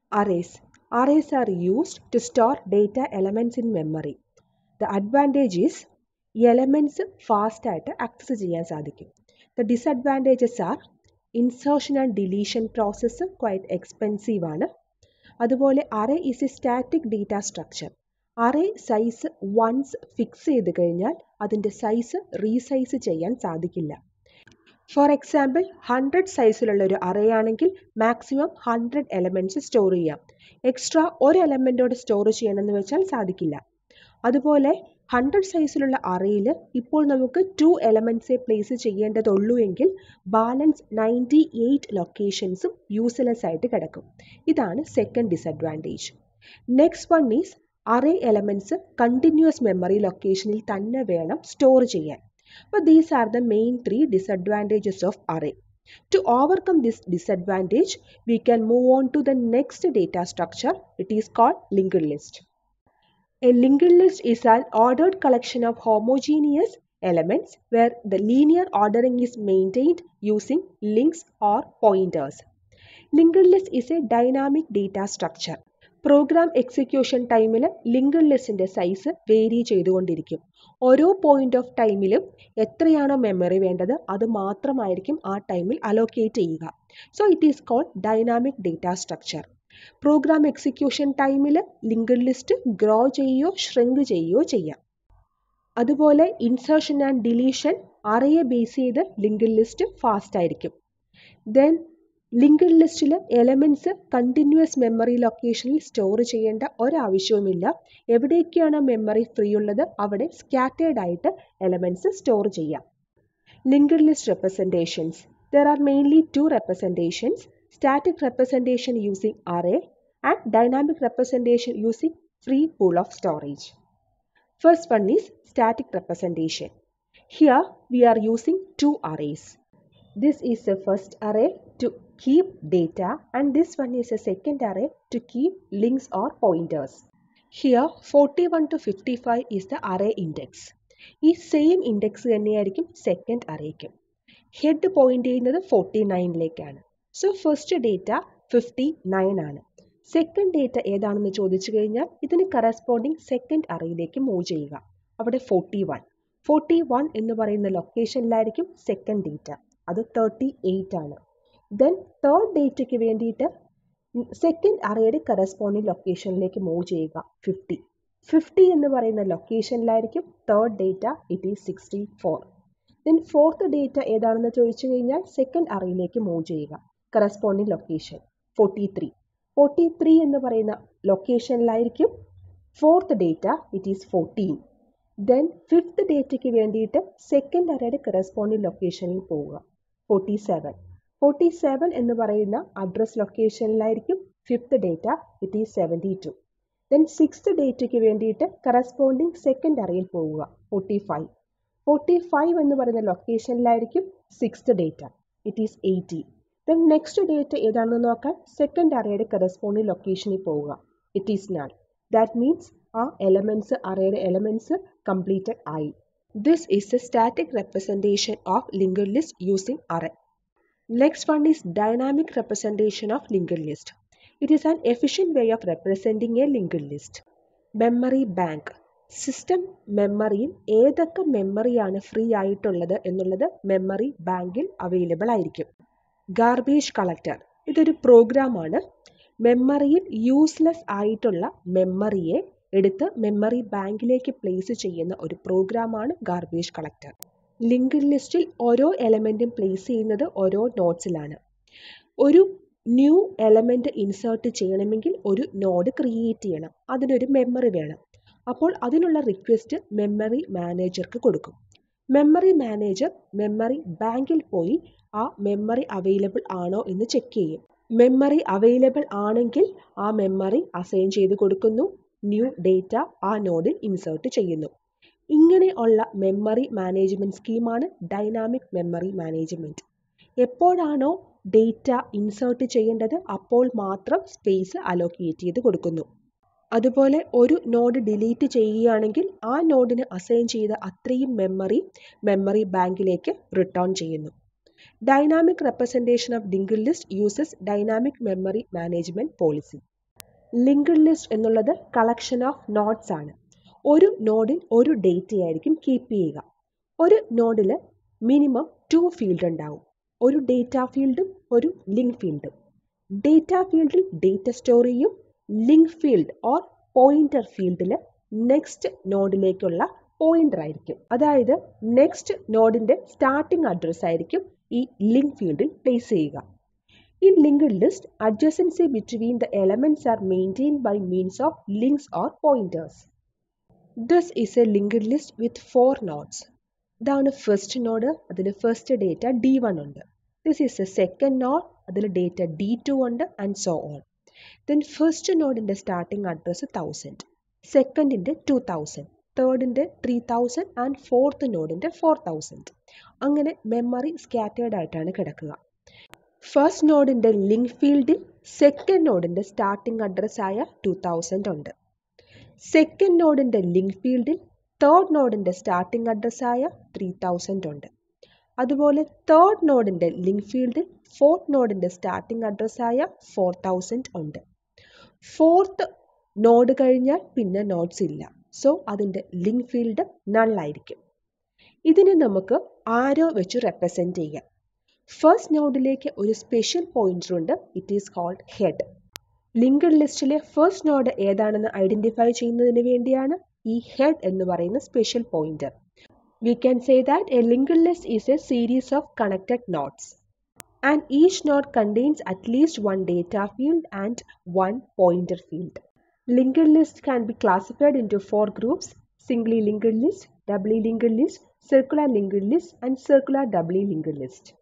arrays. Arrays are used to store data elements in memory. The advantage is ഈ elements ഫാസ്റ്റായിട്ട് access ചെയ്യാൻ സാധിക്കും the disadvantages are insertion and deletion process quite expensive ആണ് അതുപോലെ array is a static data structure array size once fix ചെയ്ത് കഴിഞ്ഞാൽ അതിൻ്റെ size resize ചെയ്യാൻ സാധിക്കില്ല ഫോർ എക്സാമ്പിൾ ഹൺഡ്രഡ് സൈസിലുള്ള ഒരു അറേ ആണെങ്കിൽ മാക്സിമം ഹൺഡ്രഡ് എലമെൻറ്റ്സ് സ്റ്റോർ ചെയ്യാം എക്സ്ട്രാ ഒരു എലമെൻറ്റോട് സ്റ്റോർ ചെയ്യണമെന്ന് വെച്ചാൽ സാധിക്കില്ല അതുപോലെ ഹൺഡ്രഡ് സൈസിലുള്ള അറയിൽ ഇപ്പോൾ നമുക്ക് ടു എലമെൻറ്റ്സെ പ്ലേസ് ചെയ്യേണ്ടതുള്ളൂ എങ്കിൽ ബാലൻസ് നയൻറ്റി എയ്റ്റ് ലൊക്കേഷൻസും യൂസ്ലെസ് ആയിട്ട് കിടക്കും ഇതാണ് second disadvantage next one is array elements continuous memory ലൊക്കേഷനിൽ തന്നെ വേണം സ്റ്റോർ ചെയ്യാൻ അപ്പോൾ these are the main three disadvantages of array To overcome this disadvantage, we can move on to the next data structure. It is called linked list. A linked list is an ordered collection of homogeneous elements where the linear ordering is maintained using links or pointers. Linked list is a dynamic data structure. Program execution ടൈമിൽ linked ലിസ്റ്റിൻ്റെ size vary ചെയ്തുകൊണ്ടിരിക്കും ഓരോ point of ടൈമിലും എത്രയാണോ memory വേണ്ടത് അത് മാത്രമായിരിക്കും ആ ടൈമിൽ അലോക്കേറ്റ് ചെയ്യുക so it is called dynamic data structure program execution ടൈമിൽ ലിങ്കഡ് ലിസ്റ്റ് ഗ്രോ ചെയ്യുകയോ ഷ്രിങ്ക് ചെയ്യുകയോ ചെയ്യാം അതുപോലെ ഇൻസേർഷൻ ആൻഡ് ഡിലീഷൻ അറയെ ബേസ് ചെയ്ത് ലിങ്കഡ് ലിസ്റ്റ് ഫാസ്റ്റ് ആയിരിക്കും ദെൻ ലിങ്കഡ് ലിസ്റ്റിൽ എലമെൻറ്റ്സ് കണ്ടിന്യൂസ് മെമ്മറി ലൊക്കേഷനിൽ സ്റ്റോർ ചെയ്യേണ്ട ഒരാവശ്യവുമില്ല എവിടേക്കാണ് മെമ്മറി ഫ്രീ ഉള്ളത് അവിടെ സ്കാറ്റേഡ് ആയിട്ട് എലമെൻറ്റ്സ് സ്റ്റോർ ചെയ്യാം linked list representations there are mainly two representations static representation using array and dynamic representation using free pool of storage First one is static representation. Here we are using two arrays. This is the first array to keep data and this one is a second array to keep links or pointers. Here 41 to 55 is the array index. ഈ same index തന്നെയായിരിക്കും second അറേക്കും head point ചെയ്യുന്നത് forty നയനിലേക്കാണ് so first data fifty nine ആണ് second data ഏതാണെന്ന് ചോദിച്ചു കഴിഞ്ഞാൽ ഇതിന് കറസ്പോണ്ടിങ് സെക്കൻഡ് അറയിലേക്ക് മൂവ് ചെയ്യുക അവിടെ ഫോർട്ടി വൺ ഫോർട്ടി വൺ എന്ന് പറയുന്ന ലൊക്കേഷനിലായിരിക്കും സെക്കൻഡ് ഡേറ്റ അത് തേർട്ടി എയ്റ്റ് ആണ് ദെൻ തേർഡ് ഡേറ്റയ്ക്ക് വേണ്ടിയിട്ട് സെക്കൻഡ് അറയുടെ കറസ്പോണ്ടിങ് ലൊക്കേഷനിലേക്ക് മൂവ് ചെയ്യുക ഫിഫ്റ്റി ഫിഫ്റ്റി എന്ന് പറയുന്ന ലൊക്കേഷനിലായിരിക്കും third data it is sixty four then fourth data ഏതാണെന്ന് ചോദിച്ചു കഴിഞ്ഞാൽ സെക്കൻഡ് അറയിലേക്ക് മൂവ് ചെയ്യുക corresponding location forty three forty three എന്ന് പറയുന്ന ലൊക്കേഷനിലായിരിക്കും fourth data it is fourteen then fifth ഡേറ്റയ്ക്ക് വേണ്ടിയിട്ട് സെക്കൻഡ് അറയുടെ കറസ്പോണ്ടിങ് ലൊക്കേഷനിൽ പോവുക ഫോർട്ടി സെവൻ ഫോർട്ടി സെവൻ എന്ന് പറയുന്ന അഡ്രസ് ലൊക്കേഷനിലായിരിക്കും fifth data it is seventy two then sixth ഡേറ്റയ്ക്ക് വേണ്ടിയിട്ട് കറസ്പോണ്ടിങ് സെക്കൻഡ് അറയിൽ പോവുക ഫോർട്ടി ഫൈവ് ഫോർട്ടി ഫൈവ് എന്ന് പറയുന്ന ലൊക്കേഷനിലായിരിക്കും sixth data it is eighty then next data ഏതാണെന്ന് നോക്കാൻ സെക്കൻഡ് അറയുടെ കറസ്പോണ്ടിങ് ലൊക്കേഷനിൽ പോവുക it is null that means ആ എലമെൻറ്റ്സ് അറയുടെ എലമെൻറ്റ്സ് കംപ്ലീറ്റഡ് ആയി this is a static representation of linked list using array next one is dynamic representation of linked list it is an efficient way of representing a linked list memory bank system മെമ്മറിയിൽ ഏതൊക്കെ മെമ്മറിയാണ് free ആയിട്ടുള്ളത് എന്നുള്ളത് memory ബാങ്കിൽ available ആയിരിക്കും garbage collector ഇതൊരു പ്രോഗ്രാമാണ് മെമ്മറിയിൽ useless ആയിട്ടുള്ള മെമ്മറിയെ എടുത്ത് മെമ്മറി ബാങ്കിലേക്ക് പ്ലേസ് ചെയ്യുന്ന ഒരു പ്രോഗ്രാമാണ് ഗാർബേജ് കളക്ടർ ലിങ്ക്ഡ് ലിസ്റ്റിൽ ഓരോ എലമെൻറ്റും പ്ലേസ് ചെയ്യുന്നത് ഓരോ നോട്ട്സിലാണ് ഒരു ന്യൂ എലമെൻറ്റ് ഇൻസേർട്ട് ചെയ്യണമെങ്കിൽ ഒരു നോഡ് ക്രിയേറ്റ് ചെയ്യണം അതിനൊരു മെമ്മറി വേണം അപ്പോൾ അതിനുള്ള റിക്വസ്റ്റ് മെമ്മറി മാനേജർക്ക് കൊടുക്കും മെമ്മറി മാനേജർ മെമ്മറി ബാങ്കിൽ പോയി ആ മെമ്മറി അവൈലബിൾ ആണോ എന്ന് ചെക്ക് ചെയ്യും മെമ്മറി അവൈലബിൾ ആണെങ്കിൽ ആ മെമ്മറി അസൈൻ ചെയ്ത് കൊടുക്കുന്നു ന്യൂ ഡേറ്റ ആ നോഡിൽ ഇൻസേർട്ട് ചെയ്യുന്നു ഇങ്ങനെ ഉള്ള മെമ്മറി മാനേജ്മെൻറ്റ് സ്കീമാണ് ഡൈനാമിക് മെമ്മറി മാനേജ്മെൻറ്റ് എപ്പോഴാണോ ഡേറ്റ ഇൻസേർട്ട് ചെയ്യേണ്ടത് അപ്പോൾ മാത്രം സ്പേസ് അലോക്കേറ്റ് ചെയ്ത് കൊടുക്കുന്നു അതുപോലെ ഒരു നോഡ് ഡിലീറ്റ് ചെയ്യുകയാണെങ്കിൽ ആ നോഡിന് അസൈൻ ചെയ്ത അത്രയും മെമ്മറി മെമ്മറി ബാങ്കിലേക്ക് റിട്ടേൺ ചെയ്യുന്നു dynamic representation of linked list uses dynamic memory management policy linked list എന്നുള്ളത് കളക്ഷൻ ഓഫ് നോട്ട്സ് ആണ് ഒരു നോഡിൽ ഒരു ഡേറ്റ ആയിരിക്കും കീപ്പ് ചെയ്യുക ഒരു നോഡിൽ മിനിമം ടു ഫീൽഡ് ഉണ്ടാവും ഒരു ഡേറ്റ ഫീൽഡും ഒരു ലിങ്ക് ഫീൽഡും ഡേറ്റ ഫീൽഡിൽ ഡേറ്റ സ്റ്റോർ ചെയ്യും ലിങ്ക് ഫീൽഡ് ഓർ പോയിന്റർ ഫീൽഡിൽ നെക്സ്റ്റ് നോഡിലേക്കുള്ള പോയിന്റർ ആയിരിക്കും അതായത് നെക്സ്റ്റ് നോഡിന്റെ സ്റ്റാർട്ടിംഗ് അഡ്രസ് ആയിരിക്കും ഈ ലിങ്ക് ഫീൽഡിൽ പ്ലേസ് ചെയ്യുക In linked list, adjacency between the elements are maintained by means of links or pointers. This is a linked list with four nodes. ഇതാണ് ഫസ്റ്റ് നോഡ് അതിൽ first data D one ഉണ്ട് this is a second node അതിൽ data D two ഉണ്ട് and so on then first നോഡിൻ്റെ starting address thousand സെക്കൻഡിൻ്റെ two thousand തേർഡിൻ്റെ three thousand and fourth നോഡിൻ്റെ four thousand അങ്ങനെ മെമ്മറി സ്കാറ്റേർഡ് ആയിട്ടാണ് കിടക്കുക ഫസ്റ്റ് നോഡിൻ്റെ ലിങ്ക് ഫീൽഡിൽ സെക്കൻഡ് നോഡിൻ്റെ സ്റ്റാർട്ടിംഗ് അഡ്രസ് ആയ ടു തൗസൻഡ് ഉണ്ട് സെക്കൻഡ് നോഡിൻ്റെ ലിങ്ക് ഫീൽഡിൽ തേർഡ് നോഡിൻ്റെ സ്റ്റാർട്ടിംഗ് അഡ്രസ് ആയ ത്രീ തൗസൻഡ് ഉണ്ട് അതുപോലെ തേർഡ് നോഡിൻ്റെ ലിങ്ക് ഫീൽഡിൽ ഫോർത്ത് നോഡിൻ്റെ സ്റ്റാർട്ടിംഗ് അഡ്രസ് ആയ ഫോർ തൗസൻഡ് ഉണ്ട് ഫോർത്ത് നോഡ് കഴിഞ്ഞാൽ പിന്നെ നോട്ട്സ് ഇല്ല സോ അതിൻ്റെ ലിങ്ക് ഫീൽഡ് നള്ളായിരിക്കും ഇതിനെ നമുക്ക് ആരോ വെച്ച് റെപ്രസെൻറ്റ് ചെയ്യാം ഫസ്റ്റ് നോഡിലേക്ക് ഒരു സ്പെഷ്യൽ പോയിന്റർ ഉണ്ട് it is called head linked ലിസ്റ്റിലെ ഫസ്റ്റ് നോഡ് ഏതാണെന്ന് ഐഡന്റിഫൈ ചെയ്യുന്നതിന് വേണ്ടിയാണ് ഈ ഹെഡ് എന്ന് പറയുന്ന special pointer we can say that a linked list is a series of connected nodes and each node contains at least one data field and one pointer field linked list can be classified into four groups singly linked list, doubly linked list, circular linked list, and circular doubly linked list.